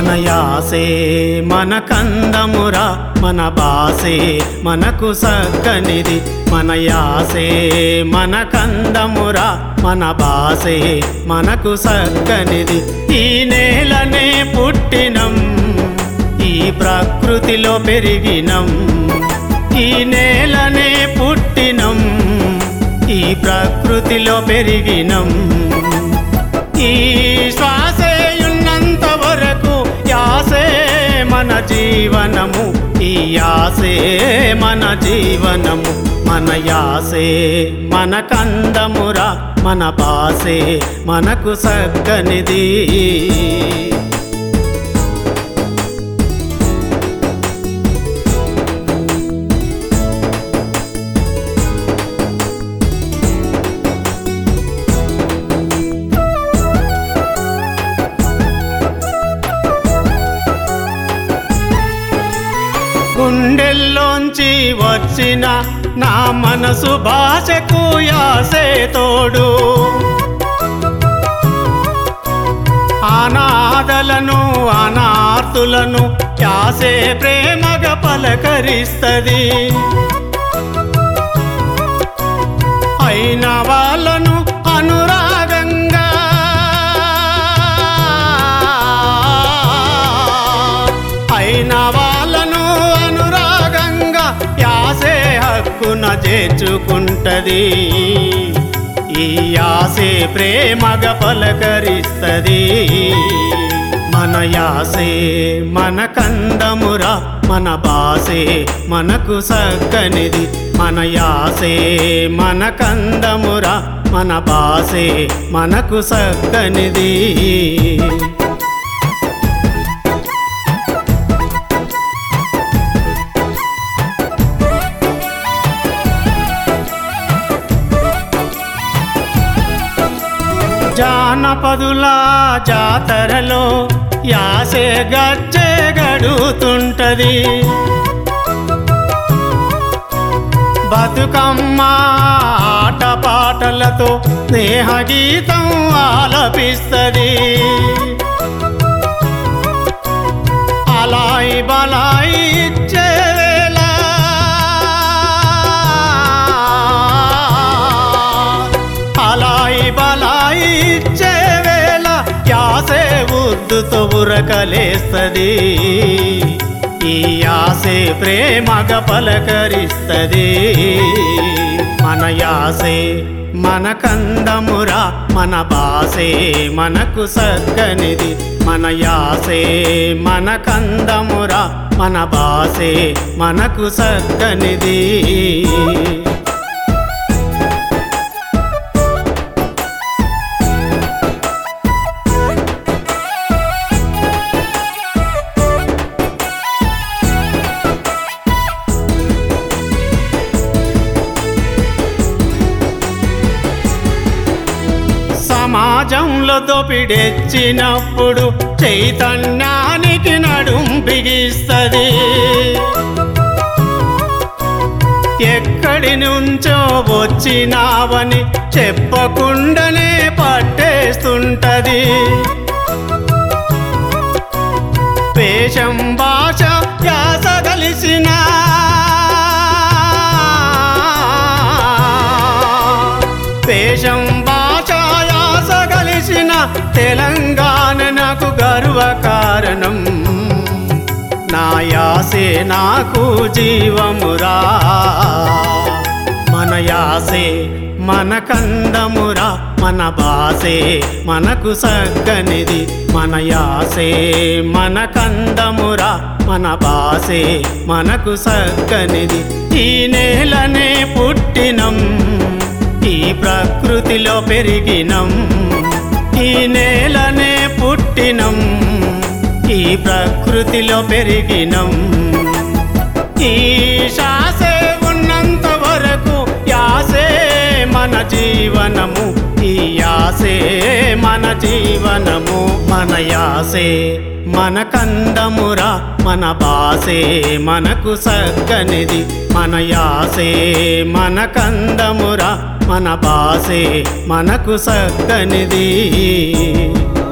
యాసే మన కందమురా మన బాసే మనకు సక్కనిది మన యాసే మన కందమురా మన బాసే మనకు సక్కనిది ఈ నేలనే పుట్టినం ఈ ప్రకృతిలో పెరిగినం ఈ నేలనే పుట్టినం ఈ ప్రకృతిలో పెరిగినం ఈ శ్వాసే ఉన్నంత వరకు యాసే మన జీవనము ఈ యాసే మన జీవనము మన యాసే మన కందమురా మన బాసే మనకు సగ్గనిది గుండెల్లోంచి వచ్చిన నా మనసు భాషకు యాసే తోడు అనాథలను అనార్తులను యాసే ప్రేమగా పలకరిస్తది అయిన వాళ్ళను అనురాగంగా అయిన వాళ్ళను అనురాగంగా యాసే హక్కున చేర్చుకుంటది ఈ యాసే ప్రేమగా పలకరిస్తది మన యాసే మన కందమురా మన బాసే మనకు సక్కనిది మన యాసే మన కందమురా మన బాసే మనకు సక్కనిది జానపదుల జాతరలో యాసే గజ్జె గడుతుంటది బతుకమ్మ ఆటపాటలతో స్నేహ గీతం ఆలపిస్తది అలాయి బలాయి ఇచ్చే వేళ అలాయి బలాయి ఇచ్చే వేళ యాసే ఉద్దుతో ఉరకలేస్తది ఈ యాసే ప్రేమగా పలకరిస్తది మన యాసే మన కందమురా మన బాసే మనకు సగ్గనిది మన యాసే మన కందమురా మన బాసే మనకు సగ్గనిది సమాజంలో దోపిడెచ్చినప్పుడు చైతన్యానికి నడుం బిగిస్తది ఎక్కడి నుంచో వచ్చినావని చెప్పకుండానే పట్టేస్తుంటది వేషం భాష యాస కలిసిన వేషం భాష యాస కలిసిన తెలంగాణ నాకు గర్వ కారణం నా యాసే నాకు జీవమురా మన యాసే మన కందమురా మన బాసే మనకు సగ్గనిది మన యాసే మన కందమురా మన బాసే మనకు సగ్గనిది ఈ నేలనే పుట్టినం ఈ ప్రకృతిలో పెరిగినం ఈ నేలనే పుట్టినం ఈ ప్రకృతిలో పెరిగినం ఈ శ్వాసే ఉన్నంత వరకు యాసే మన జీవనము ఈ యాసే మన జీవనము మన యాసే మన కందమురా మన బాసే మనకు సగ్గనిది మన యాసే మన కందమురా మన బాసే మనకు సగ్గనిది